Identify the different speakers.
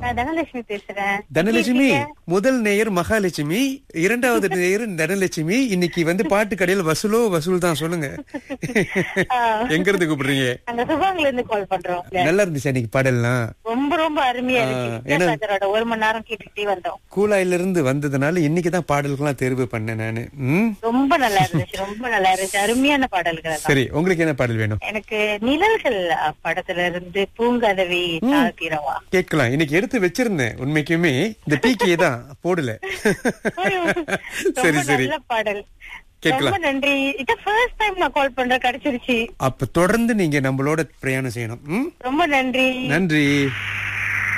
Speaker 1: நான் தனலட்சுமி பேசுறேன்
Speaker 2: தனலட்சுமி முதல் நேயர் மகாலட்சுமி இரண்டாவது நேயர் தனலட்சுமி இன்னைக்கு வந்து பாட்டு கடையில் வசூலோ வசூல் தான் சொல்லுங்க
Speaker 1: ஆ.
Speaker 2: எங்க இருந்து கூப்பிடுறீங்க
Speaker 1: நாங்க சுபாங்ல இருந்து கால் பண்றோம்
Speaker 2: நல்லா இருந்துச்சு அன்னைக்கு பாடல்லாம்
Speaker 1: ரொம்ப ரொம்ப அருமையா
Speaker 2: ஆ,
Speaker 1: இருக்கு
Speaker 2: ஏன்னா-
Speaker 1: வித்யாசாகரோட ஒரு மணி நேரம் கேட்டுக்கிட்டே வந்தோம்
Speaker 2: கூலாயில இருந்து வந்ததுனால இன்னைக்கு தான் பாடல்கள்லாம் தேர்வு பண்ணேன் நானு ம்
Speaker 1: ரொம்ப நல்லா இருந்துச்சு ரொம்ப நல்லா இருந்துச்சு அருமையான பாடல்கள் தான்
Speaker 2: சரி உங்களுக்கு என்ன பாடல் வேணும்
Speaker 1: எனக்கு நிழல்கள் அ, படத்துல இருந்து பூங்கதவி தாழ்த்திரவா
Speaker 2: கேட்கலாம் இன்னைக்கு எடுத்து வச்சிருந்தேன் உண்மைக்குமே இந்த பீக்கியே தான் போடல சரி
Speaker 1: ரொம்ப
Speaker 2: சரி
Speaker 1: நல்ல பாடல்
Speaker 2: கேட்கலாம்.
Speaker 1: ரொம்ப நன்றி இதான் ஃபர்ஸ்ட் டைம் நான் கால் பண்றேன் கிடைச்சிருச்சு
Speaker 2: அப்ப தொடர்ந்து நீங்க நம்மளோட பிரயாணம் செய்யணும் ம்?
Speaker 1: ரொம்ப நன்றி
Speaker 2: நன்றி